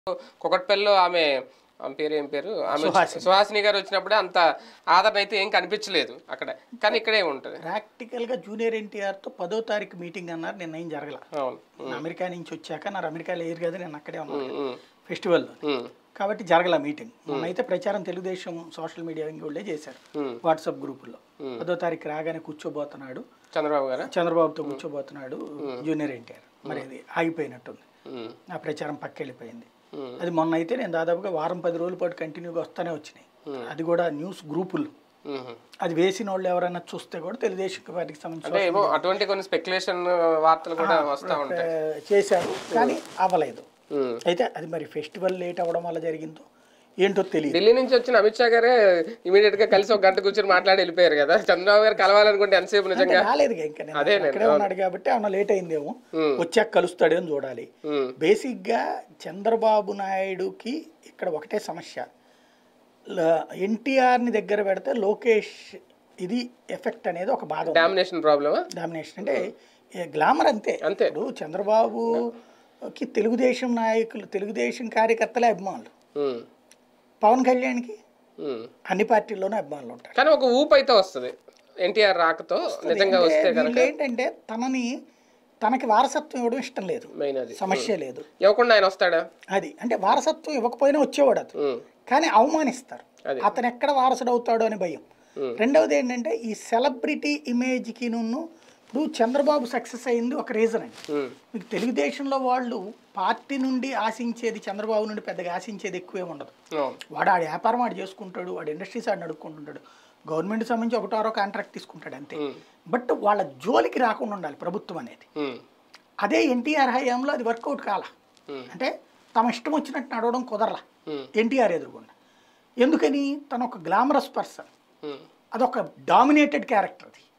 కుకట్పల్లిలో ఆమె ఆమె పేరు ఏం పేరు ఆమె సుహాసిని. సుహాసిని గారు వచ్చినప్పుడే అంత ఆదరణ అయితే ఏం కనిపించలేదు అక్కడ కానీ ఇక్కడే ఉంటుంది ప్రాక్టికల్గా జూనియర్ ఎన్టీఆర్తో పదో తారీఖు మీటింగ్ అన్నారు నిన్న ఏం జరగల అవును నేను అమెరికా నుంచి వచ్చాక నా అమెరికా లేరు కదా నేను అక్కడే ఉన్నాను ఉమ్, ఉమ్, ఫెస్టివల్లో ఉమ్, కాబట్టి జరగల మీటింగ్ మొన్నైతే ప్రచారం తెలుగుదేశం సోషల్ మీడియా వాళ్ళే చేశారు ఉమ్. వాట్సాప్ గ్రూపుల్లో పదో తారీఖు రాగానే కూర్చోబోతున్నాడు చంద్రబాబు గారా చంద్రబాబుతో కూర్చోబోతున్నాడు జూనియర్ ఎన్టీఆర్ మరి అది ఆగిపోయినట్టుంది ఉమ్, ఆ ప్రచారం పక్కెళ్ళిపోయింది ఉమ్, అది మొన్న అయితే నేను దాదాపుగా వారం పది రోజుల పాటు కంటిన్యూగా వస్తూనే వచ్చినాయి అది కూడా న్యూస్ గ్రూపుల్లో ఉమ్. అది వేసిన వాళ్ళు ఎవరైనా చూస్తే కూడా తెలుగుదేశం పార్టీకి సంబంధించి అంటే ఏమో అటువంటి కొన్ని స్పెక్యులేషన్ వార్తలు కూడా వస్తూ ఉంటాయి చేశారు కానీ అవ్వలేదు ఉమ్. అయితే అది మరి ఫెస్టివల్ లేట్ అవ్వడం వల్ల జరిగిందో ఏంటో తెలియదు ఢిల్లీ నుంచి వచ్చిన అమిత్ షా గారే ఇమీడియట్ గా కలిసి ఒక గంట కూర్చొని మాట్లాడి వెళ్ళిపోయారు కదా చంద్రబాబు గారు కలవాలనుకుంటే ఎంతసేపు నిజంగా రాలేదుగా ఇంకా నేను అదేలే, అక్కడే ఉన్నాడు కాబట్టి ఏమన్నా లేట్ అయిందేమో వచ్చాక కలుస్తాడేమో చూడాలి ఉమ్, బేసిక్గా చంద్రబాబు నాయుడుకి ఇక్కడ ఒకటే సమస్య ఎన్టీఆర్ని దగ్గర పెడితే లోకేష్ ఇది ఎఫెక్ట్ అనేది ఒక బాధ ఉంది. డామినేషన్ ప్రాబ్లమా డామినేషన్ అంటే గ్లామర్ అంతే అంతే. ఇప్పుడు చంద్రబాబుకి తెలుగుదేశం నాయకులు తెలుగుదేశం కార్యకర్తలే అభిమానులు ఉమ్, పవన్ కళ్యాణ్కి ఉమ్. అన్ని పార్టీల్లోనూ అభిమానులు ఉంటారు కానీ ఒక ఊపు అయితే వస్తుంది ఎన్టీఆర్ రాకతో నిజంగా అంటే వస్తే కనుక వీళ్ళు ఏంటంటే తనని తనకి వారసత్వం ఇవ్వడం ఇష్టం లేదు మెయిన్ అది సమస్య లేదు ఇవ్వకుండా ఆయన వస్తాడా అది అంటే వారసత్వం ఇవ్వకపోయినా వచ్చేవాడు అతను ఉమ్, కానీ అవమానిస్తారు అది. అతను ఎక్కడ వారసుడు అవుతాడో అని భయం Hmm. రెండవది ఏంటంటే ఈ సెలబ్రిటీ ఇమేజ్కి నున్ను ఇప్పుడు చంద్రబాబు సక్సెస్ అయింది ఒక రీజన్ అండి ఉమ్, మీకు తెలుగుదేశంలో వాళ్ళు పార్టీ నుండి ఆశించేది చంద్రబాబు నుండి పెద్దగా ఆశించేది ఎక్కువే ఉండదు అవును. వాడు ఆడ వ్యాపారం ఆడు చేసుకుంటాడు వాడు ఇండస్ట్రీస్ ఆడు నడుపుకుంటుంటాడు గవర్నమెంట్ సంబంధించి ఒకటారో కాంట్రాక్ట్ తీసుకుంటాడు అంతే ఉమ్, బట్ వాళ్ళ జోలికి రాకుండా ఉండాలి ప్రభుత్వం అనేది ఉమ్, అదే ఎన్టీఆర్ హయాంలో అది వర్కౌట్ కాల ఉమ్, అంటే తమ ఇష్టం వచ్చినట్టు నడవడం కుదరలా ఉమ్, ఎన్టీఆర్ ఎదురుగుండా ఎందుకని తను ఒక గ్లామరస్ పర్సన్ ఉమ్, అదొక డామినేటెడ్ క్యారెక్టర్ అది